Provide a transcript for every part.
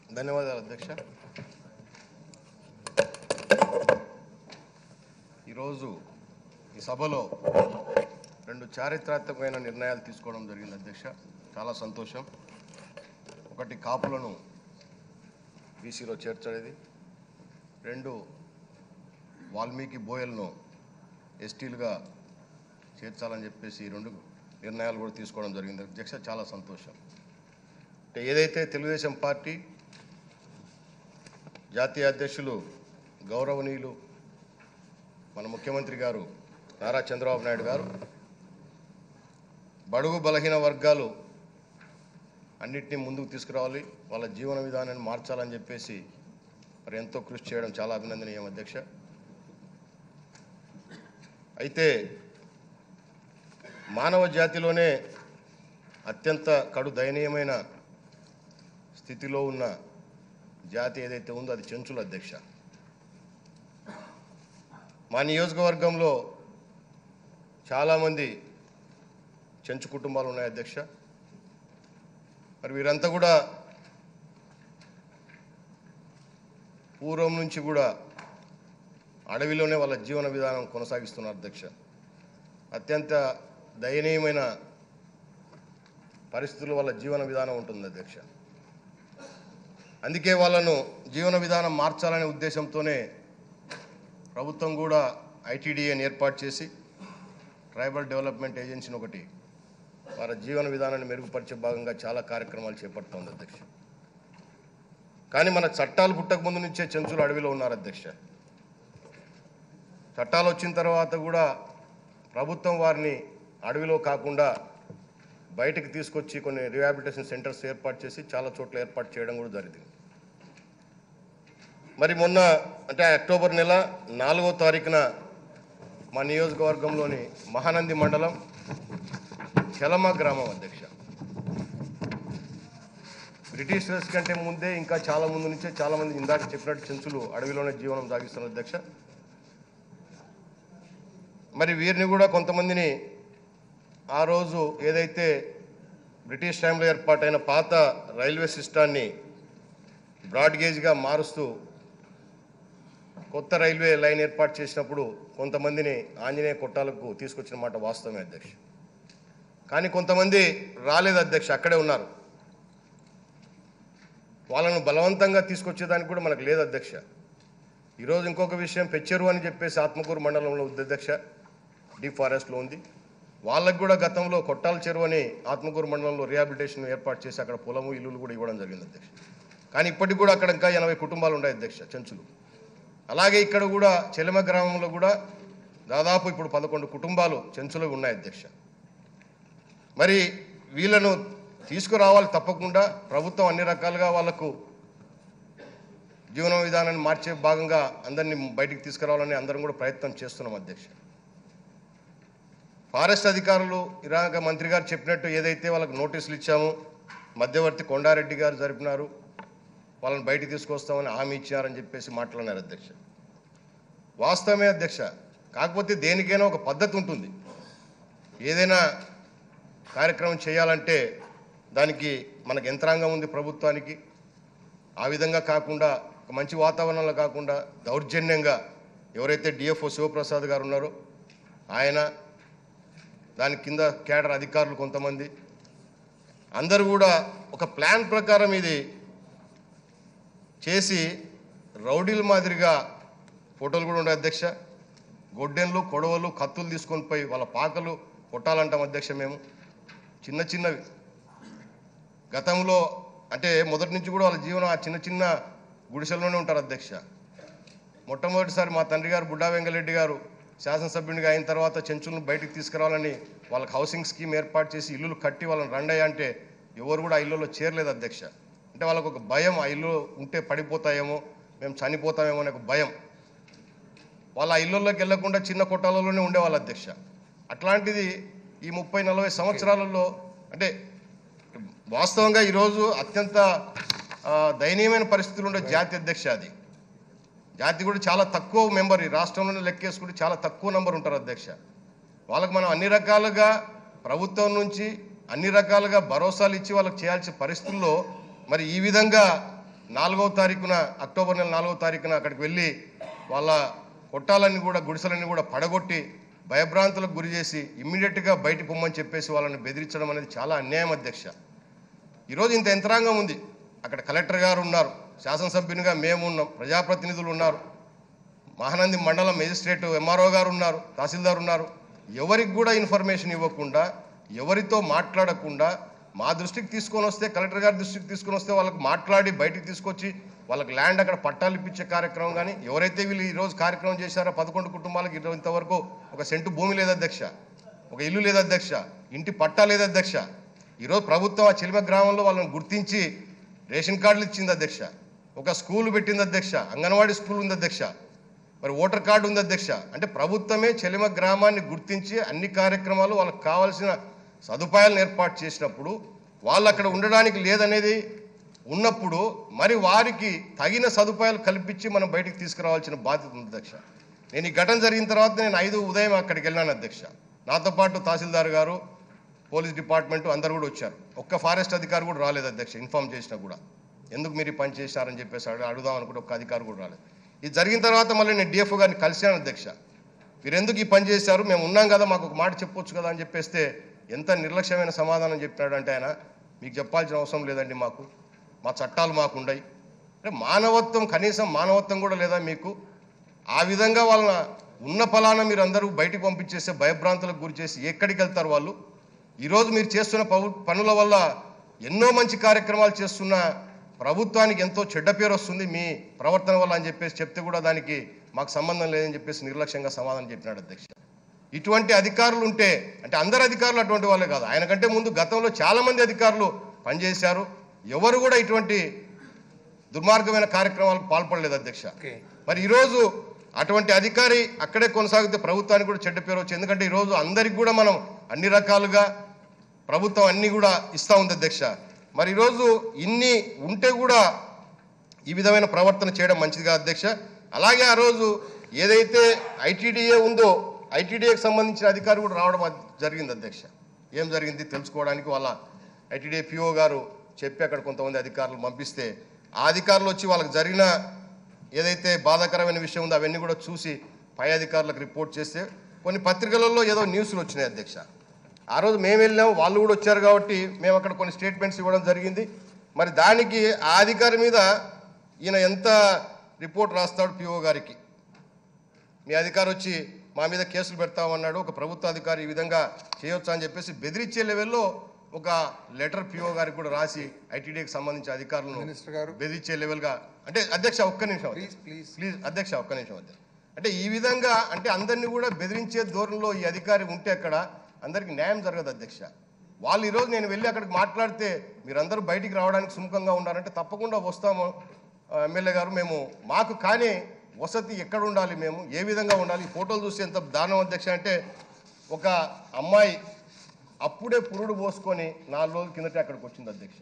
ధన్యవాదాలు అధ్యక్ష ఈరోజు ఈ సభలో రెండు చారిత్రాత్మకమైన నిర్ణయాలు తీసుకోవడం జరిగింది అధ్యక్ష చాలా సంతోషం ఒకటి కాపులను బీసీలో చేర్చడేది రెండు వాల్మీకి బోయల్ను ఎస్టీలుగా చేర్చాలని చెప్పేసి ఈ రెండు నిర్ణయాలు కూడా తీసుకోవడం జరిగింది అధ్యక్ష చాలా సంతోషం అంటే ఏదైతే తెలుగుదేశం పార్టీ జాతీయ అధ్యక్షులు గౌరవనీయులు మన ముఖ్యమంత్రి గారు నారా చంద్రబాబు నాయుడు గారు బడుగు బలహీన వర్గాలు అన్నిటినీ ముందుకు తీసుకురావాలి వాళ్ళ జీవన విధానాన్ని మార్చాలని చెప్పేసి మరి ఎంతో కృషి చేయడం చాలా అభినందనీయం అధ్యక్ష అయితే మానవ జాతిలోనే అత్యంత కడు దయనీయమైన స్థితిలో ఉన్న జాతి ఏదైతే ఉందో అది చెంచుల అధ్యక్ష మా నియోజకవర్గంలో చాలామంది చెంచు కుటుంబాలు ఉన్నాయి అధ్యక్ష మరి వీరంతా కూడా పూర్వం నుంచి కూడా అడవిలోనే వాళ్ళ జీవన విధానం కొనసాగిస్తున్నారు అధ్యక్ష అత్యంత దయనీయమైన పరిస్థితుల వల్ల జీవన విధానం ఉంటుంది అధ్యక్ష అందుకే వాళ్ళను జీవన విధానం మార్చాలనే ఉద్దేశంతోనే ప్రభుత్వం కూడా ఐటీడీఏని ఏర్పాటు చేసి ట్రైబల్ డెవలప్మెంట్ ఏజెన్సీని ఒకటి వారి జీవన విధానాన్ని మెరుగుపరిచే భాగంగా చాలా కార్యక్రమాలు చేపడుతోంది అధ్యక్ష కానీ మన చట్టాలు పుట్టక ముందు నుంచే చెంచులు అడవిలో ఉన్నారు అధ్యక్ష చట్టాలు వచ్చిన తర్వాత కూడా ప్రభుత్వం వారిని అడవిలో కాకుండా బయటకు తీసుకొచ్చి కొన్ని రిహాబిలిటేషన్ సెంటర్స్ ఏర్పాటు చేసి చాలా చోట్ల ఏర్పాటు చేయడం కూడా జరిగింది మరి మొన్న అంటే అక్టోబర్ నెల నాలుగో తారీఖున మా నియోజకవర్గంలోని మహానంది మండలం చలమ గ్రామం అధ్యక్ష బ్రిటిషర్స్ కంటే ముందే ఇంకా చాలా ముందు నుంచే చాలా మంది ఇందాక చెప్పినట్టు చెంచులు అడవిలోనే జీవనం సాగిస్తున్నారు అధ్యక్ష మరి వీరిని కూడా కొంతమందిని ఆ రోజు ఏదైతే బ్రిటిష్ టైంలో ఏర్పాటైన పాత రైల్వే సిస్టాన్ని బ్రాడ్ గేజ్గా మారుస్తూ కొత్త రైల్వే లైన్ ఏర్పాటు చేసినప్పుడు కొంతమందిని ఆంజనేయ కొట్టాలకు తీసుకొచ్చిన మాట వాస్తవమే అధ్యక్ష కానీ కొంతమంది రాలేదు అధ్యక్ష అక్కడే ఉన్నారు వాళ్ళను బలవంతంగా తీసుకొచ్చేదానికి కూడా మనకు లేదు అధ్యక్ష ఈరోజు ఇంకొక విషయం పెచ్చెరు అని చెప్పేసి ఆత్మకూరు మండలంలో ఉంది అధ్యక్ష డీప్ ఫారెస్ట్లో ఉంది వాళ్ళకు కూడా గతంలో కొట్టాల చెరువు అని ఆత్మకూరు మండలంలో రిహాబిలిటేషన్ ఏర్పాటు చేసి అక్కడ పొలము ఇల్లులు కూడా ఇవ్వడం జరిగింది అధ్యక్ష కానీ ఇప్పటికి కూడా అక్కడ ఇంకా ఎనభై కుటుంబాలు ఉన్నాయి అధ్యక్ష చెంచులు అలాగే ఇక్కడ కూడా చెలిమ గ్రామంలో కూడా దాదాపు ఇప్పుడు పదకొండు కుటుంబాలు చెంచులు ఉన్నాయి అధ్యక్ష మరి వీళ్ళను తీసుకురావాలి తప్పకుండా ప్రభుత్వం అన్ని రకాలుగా వాళ్లకు జీవన విధానాన్ని మార్చే భాగంగా అందరినీ బయటికి తీసుకురావాలని అందరం కూడా ప్రయత్నం చేస్తున్నాం అధ్యక్ష ఫారెస్ట్ అధికారులు ఇరాక మంత్రి గారు చెప్పినట్టు ఏదైతే వాళ్ళకి నోటీసులు ఇచ్చామో మధ్యవర్తి కొండారెడ్డి గారు జరిపినారు వాళ్ళని బయటికి తీసుకొస్తామని హామీ ఇచ్చారని చెప్పేసి మాట్లాడినారు అధ్యక్ష వాస్తవమే అధ్యక్ష కాకపోతే దేనికైనా ఒక పద్ధతి ఉంటుంది ఏదైనా కార్యక్రమం చేయాలంటే దానికి మనకు యంత్రాంగం ఉంది ప్రభుత్వానికి ఆ విధంగా కాకుండా ఒక మంచి వాతావరణంలో కాకుండా దౌర్జన్యంగా ఎవరైతే డిఎఫ్ఓ శివప్రసాద్ గారు ఉన్నారో ఆయన దాని కింద కేడర్ అధికారులు కొంతమంది అందరూ కూడా ఒక ప్లాన్ ప్రకారం ఇది చేసి రౌడీల మాదిరిగా ఫోటోలు కూడా ఉండే అధ్యక్ష గొడ్డెన్లు కొడవలు కత్తులు తీసుకొని పోయి వాళ్ళ పాకలు కొట్టాలంటాం అధ్యక్ష మేము చిన్న చిన్నవి గతంలో అంటే మొదటి నుంచి కూడా వాళ్ళ జీవనం ఆ చిన్న చిన్న గుడిసెల్లోనే ఉంటారు అధ్యక్ష మొట్టమొదటిసారి మా తండ్రి గారు బుడ్డా వెంగళరెడ్డి గారు శాసనసభ్యునిగా అయిన తర్వాత చెంచులను బయటికి తీసుకురావాలని వాళ్ళకి హౌసింగ్ స్కీమ్ ఏర్పాటు చేసి ఇల్లులు కట్టి వాళ్ళని రండయ్య అంటే ఎవరు కూడా ఆ ఇల్లులో చేరలేదు అధ్యక్ష అంటే వాళ్ళకు ఒక భయం ఆ ఇల్లు ఉంటే పడిపోతాయేమో మేము చనిపోతామేమో అనే ఒక భయం వాళ్ళ ఆ ఇళ్ళల్లోకి వెళ్లకుండా చిన్న కొట్టాలలోనే ఉండేవాళ్ళు అధ్యక్ష అట్లాంటిది ఈ ముప్పై నలభై సంవత్సరాలలో అంటే వాస్తవంగా ఈరోజు అత్యంత ఆ, దయనీయమైన పరిస్థితులు ఉండే జాతి అధ్యక్ష అది జాతి కూడా చాలా తక్కువ మెంబర్ ఈ రాష్ట్రంలోనే లెక్కేసుకుంటే చాలా తక్కువ నెంబర్ ఉంటారు అధ్యక్ష వాళ్ళకి మనం అన్ని రకాలుగా ప్రభుత్వం నుంచి అన్ని రకాలుగా భరోసాలు ఇచ్చి వాళ్ళకి చేయాల్సిన పరిస్థితుల్లో మరి ఈ విధంగా నాలుగవ తారీఖున అక్టోబర్ నెల నాలుగవ తారీఖున అక్కడికి వెళ్ళి వాళ్ళ కొట్టాలన్నీ కూడా గుడిసెలన్నీ కూడా పడగొట్టి భయభ్రాంతులకు గురి చేసి ఇమ్మీడియట్గా బయట పొమ్మని చెప్పేసి వాళ్ళని బెదిరించడం అనేది చాలా అన్యాయం అధ్యక్ష ఈరోజు ఇంత యంత్రాంగం ఉంది అక్కడ కలెక్టర్ గారు ఉన్నారు శాసనసభ్యునిగా మేము ఉన్నాం ప్రజాప్రతినిధులు ఉన్నారు మహానంది మండలం మేజిస్ట్రేట్ ఎంఆర్ఓ గారు ఉన్నారు తహసీల్దార్ ఉన్నారు ఎవరికి కూడా ఇన్ఫర్మేషన్ ఇవ్వకుండా ఎవరితో మాట్లాడకుండా మా దృష్టికి తీసుకొని వస్తే కలెక్టర్ గారి దృష్టికి తీసుకొని వస్తే వాళ్ళకి మాట్లాడి బయటికి తీసుకొచ్చి వాళ్ళకి ల్యాండ్ అక్కడ పట్టాలు ఇప్పించే కార్యక్రమం కానీ ఎవరైతే వీళ్ళు ఈరోజు కార్యక్రమం చేశారో పదకొండు కుటుంబాలకు ఈరోజు ఇంతవరకు ఒక సెంటు భూమి లేదు అధ్యక్ష ఒక ఇల్లు లేదు అధ్యక్ష ఇంటి పట్టా లేదు అధ్యక్ష ఈరోజు ప్రభుత్వం ఆ చిలిమ గ్రామంలో వాళ్ళని గుర్తించి రేషన్ కార్డులు ఇచ్చింది అధ్యక్ష ఒక స్కూల్ పెట్టింది అధ్యక్ష అంగన్వాడీ స్కూల్ ఉంది అధ్యక్ష మరి ఓటర్ కార్డు ఉంది అధ్యక్ష అంటే ప్రభుత్వమే చెలిమ గ్రామాన్ని గుర్తించి అన్ని కార్యక్రమాలు వాళ్ళకి కావాల్సిన సదుపాయాలను ఏర్పాటు చేసినప్పుడు వాళ్ళు అక్కడ ఉండడానికి లేదనేది ఉన్నప్పుడు మరి వారికి తగిన సదుపాయాలు కల్పించి మనం బయటికి తీసుకురావాల్సిన బాధ్యత ఉంది అధ్యక్ష నేను ఈ ఘటన జరిగిన తర్వాత నేను ఐదు ఉదయం అక్కడికి వెళ్ళాను అధ్యక్ష నాతో పాటు తహసీల్దార్ గారు పోలీస్ డిపార్ట్మెంట్ అందరు కూడా వచ్చారు ఒక్క ఫారెస్ట్ అధికారి కూడా రాలేదు అధ్యక్ష ఇన్ఫామ్ చేసినా కూడా ఎందుకు మీరు ఈ పని చేశారని చెప్పేసి అడు- అడుగుదాం అనుకుంటే ఒక్క అధికారి కూడా రాలేదు ఇది జరిగిన తర్వాత మళ్ళీ నేను డిఎఫ్ఓ గారిని కలిశాను అధ్యక్ష మీరు ఎందుకు ఈ పని చేశారు మేము ఉన్నాం కదా మాకు ఒక మాట చెప్పొచ్చు కదా అని చెప్పేస్తే ఎంత నిర్లక్ష్యమైన సమాధానం చెప్పినాడు అంటే ఆయన మీకు చెప్పాల్సిన అవసరం లేదండి మాకు మా చట్టాలు మాకు ఉండయి అంటే మానవత్వం కనీసం మానవత్వం కూడా లేదా మీకు ఆ విధంగా వాళ్ళ ఉన్న ఫలానా మీరు అందరూ బయటికి పంపించేస్తే భయభ్రాంతులకు గురి చేసి ఎక్కడికి వెళ్తారు వాళ్ళు ఈరోజు మీరు చేస్తున్న పవు- పనుల వల్ల ఎన్నో మంచి కార్యక్రమాలు చేస్తున్న ప్రభుత్వానికి ఎంతో చెడ్డ పేరు వస్తుంది మీ ప్రవర్తన వల్ల అని చెప్పేసి చెప్తే కూడా దానికి మాకు సంబంధం లేదని చెప్పేసి నిర్లక్ష్యంగా సమాధానం చెప్పినాడు అధ్యక్ష ఇటువంటి అధికారులు ఉంటే అంటే అందరు అధికారులు అటువంటి వాళ్ళే కాదు ఆయన కంటే ముందు గతంలో చాలా మంది అధికారులు పనిచేశారు ఎవరు కూడా ఇటువంటి దుర్మార్గమైన కార్యక్రమాలకు పాల్పడలేదు అధ్యక్ష ఓకే మరి ఈరోజు అటువంటి అధికారి అక్కడే కొనసాగితే ప్రభుత్వానికి కూడా చెడ్డ పేరు వచ్చి ఎందుకంటే ఈరోజు అందరికి కూడా మనం అన్ని రకాలుగా ప్రభుత్వం అన్ని కూడా ఇస్తా ఉంది అధ్యక్ష మరి ఈరోజు ఇన్ని ఉంటే కూడా ఈ విధమైన ప్రవర్తన చేయడం మంచిది కాదు అధ్యక్ష అలాగే ఆ రోజు ఏదైతే ఐటీడీఏ ఉందో ఐటీడీఏకి సంబంధించిన అధికారి కూడా రావడం అద్- జరిగింది అధ్యక్ష ఏం జరిగింది తెలుసుకోవడానికి వాళ్ళ ఐటీడీఏ పిఓ గారు చెప్పి అక్కడ కొంతమంది అధికారులు పంపిస్తే ఆ అధికారులు వచ్చి వాళ్ళకి జరిగిన ఏదైతే బాధాకరమైన విషయం ఉందో అవన్నీ కూడా చూసి పై అధికారులకు రిపోర్ట్ చేస్తే కొన్ని పత్రికలలో ఏదో న్యూస్లు వచ్చినాయి అధ్యక్ష ఆ రోజు మేము వెళ్ళాం వాళ్ళు కూడా వచ్చారు కాబట్టి మేము అక్కడ కొన్ని స్టేట్మెంట్స్ ఇవ్వడం జరిగింది మరి దానికి ఆ అధికారి మీద ఈయన ఎంత రిపోర్ట్ రాస్తాడు పిఓ గారికి మీ అధికారి వచ్చి మా మీద కేసులు పెడతామన్నాడు ఒక ప్రభుత్వ అధికారి ఈ విధంగా చేయొచ్చా అని చెప్పేసి బెదిరించే లెవెల్లో ఒక లెటర్ పిఓ గారికి కూడా రాసి ఐటీడీకి సంబంధించిన అధికారులను మినిస్టర్ గారు బెదిరించే లెవెల్గా అంటే అధ్యక్ష ఒక్క నిమిషం ప్లీజ్ ప్లీజ్ ప్లీజ్ అధ్యక్ష ఒక్క నిమిషం అధ్యక్ష అంటే ఈ విధంగా అంటే అందరినీ కూడా బెదిరించే ధోరణిలో ఈ అధికారి ఉంటే అక్కడ అందరికి న్యాయం జరగదు అధ్యక్ష వాళ్ళు ఈరోజు నేను వెళ్ళి అక్కడికి మాట్లాడితే మీరందరూ బయటికి రావడానికి సుముఖంగా ఉన్నారంటే తప్పకుండా వస్తాము ఆ, ఎమ్మెల్యే గారు మేము మాకు కానీ వసతి ఎక్కడ ఉండాలి మేము ఏ విధంగా ఉండాలి ఈ ఫోటోలు చూస్తే ఎంత దారుణం అధ్యక్ష అంటే ఒక అమ్మాయి అప్పుడే పురుడు పోసుకొని నాలుగు రోజుల కిందటే అక్కడికి వచ్చింది అధ్యక్ష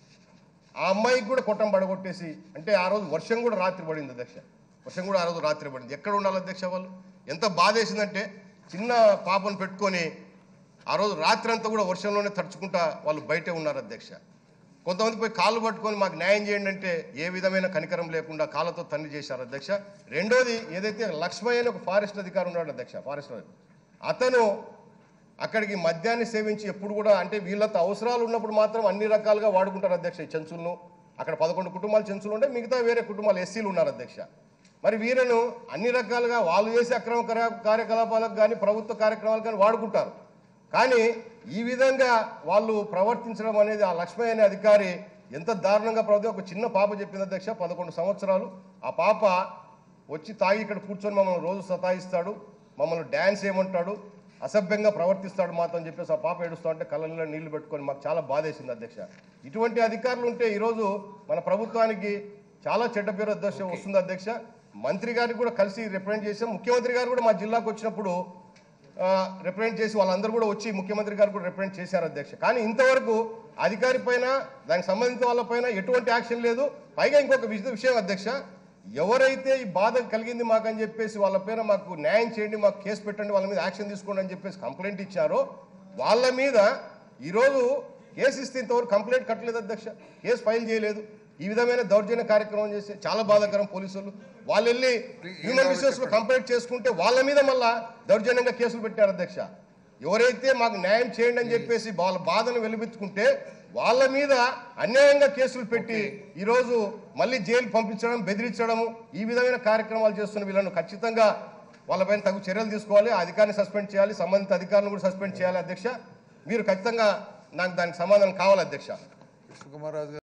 ఆ అమ్మాయికి కూడా కొట్టం పడగొట్టేసి అంటే ఆ రోజు వర్షం కూడా రాత్రి పడింది అధ్యక్ష వర్షం కూడా ఆ రోజు రాత్రి పడింది ఎక్కడ ఉండాలి అధ్యక్ష వాళ్ళు ఎంత బాధ వేసిందంటే చిన్న పాపను పెట్టుకొని ఆ రోజు రాత్రి అంతా కూడా వర్షంలోనే తడుచుకుంటా వాళ్ళు బయటే ఉన్నారు అధ్యక్ష కొంతమంది పోయి కాళ్ళు పట్టుకొని మాకు న్యాయం చేయండి అంటే ఏ విధమైన కనికరం లేకుండా కాళ్ళతో తన్ని చేశారు అధ్యక్ష రెండోది ఏదైతే లక్ష్మయ్య అని ఒక ఫారెస్ట్ అధికారి ఉన్నాడు అధ్యక్ష ఫారెస్ట్ అతను అక్కడికి మద్యాన్ని సేవించి ఎప్పుడు కూడా అంటే వీళ్ళతో అవసరాలు ఉన్నప్పుడు మాత్రం అన్ని రకాలుగా వాడుకుంటారు అధ్యక్ష ఈ చెంచులను అక్కడ పదకొండు కుటుంబాలు చెంచులు ఉంటే మిగతా వేరే కుటుంబాలు ఎస్సీలు ఉన్నారు అధ్యక్ష మరి వీళ్ళను అన్ని రకాలుగా వాళ్ళు చేసే అక్రమ కార్య- కార్యకలాపాలకు కానీ ప్రభుత్వ కార్యక్రమాలకు కానీ వాడుకుంటారు కానీ ఈ విధంగా వాళ్ళు ప్రవర్తించడం అనేది ఆ లక్ష్మయ్య అనే అధికారి ఎంత దారుణంగా ప్రభుత్వం ఒక చిన్న పాప చెప్పింది అధ్యక్ష పదకొండు సంవత్సరాలు ఆ పాప వచ్చి తాగి ఇక్కడ కూర్చొని మమ్మల్ని రోజు సతాయిస్తాడు మమ్మల్ని డ్యాన్స్ ఏమంటాడు అసభ్యంగా ప్రవర్తిస్తాడు మాతో అని చెప్పేసి ఆ పాప ఏడుస్తా ఉంటే కళ్ళల్లో నీళ్లు పెట్టుకొని మాకు చాలా బాధేసింది అధ్యక్ష ఇటువంటి అధికారులు ఉంటే ఈరోజు మన ప్రభుత్వానికి చాలా చెడ్డ పేరు అధ్యక్ష వస్తుంది అధ్యక్ష మంత్రి గారికి కూడా కలిసి రిప్రజెంట్ చేశాం ముఖ్యమంత్రి గారు కూడా మా జిల్లాకు వచ్చినప్పుడు రిప్రజెంట్ చేసి వాళ్ళందరూ కూడా వచ్చి ముఖ్యమంత్రి గారు కూడా రిప్రజెంట్ చేశారు అధ్యక్ష కానీ ఇంతవరకు అధికారి పైన దానికి సంబంధించిన వాళ్ళపైన ఎటువంటి యాక్షన్ లేదు పైగా ఇంకొక విష- విషయం అధ్యక్ష ఎవరైతే ఈ బాధ కలిగింది మాకని చెప్పేసి వాళ్ళ పేర మాకు న్యాయం చేయండి మాకు కేసు పెట్టండి వాళ్ళ మీద యాక్షన్ తీసుకోండి అని చెప్పేసి కంప్లైంట్ ఇచ్చారో వాళ్ళ మీద ఈరోజు కేసు ఇస్తే ఇంతవరకు కంప్లైంట్ కట్టలేదు అధ్యక్ష కేసు ఫైల్ చేయలేదు ఈ విధమైన దౌర్జన్య కార్యక్రమం చేసి చాలా బాధాకరం పోలీసులు వాళ్ళు వెళ్ళి హ్యూమన్ రిసోర్స్ లో కంప్లైంట్ చేసుకుంటే వాళ్ళ మీద మళ్ళా దౌర్జన్యంగా కేసులు పెట్టారు అధ్యక్ష ఎవరైతే మాకు న్యాయం చేయండి అని చెప్పేసి వాళ్ళ బాధను వెలిపించుకుంటే వాళ్ళ మీద అన్యాయంగా కేసులు పెట్టి ఈరోజు మళ్ళీ జైలు పంపించడం బెదిరించడము ఈ విధమైన కార్యక్రమాలు చేస్తున్న వీళ్ళను ఖచ్చితంగా వాళ్ళపైన తగు చర్యలు తీసుకోవాలి ఆ అధికారిని సస్పెండ్ చేయాలి సంబంధిత అధికారులను కూడా సస్పెండ్ చేయాలి అధ్యక్ష మీరు ఖచ్చితంగా నాకు దానికి సమాధానం కావాలి అధ్యక్ష కృష్ణకుమార్ రాజు గారు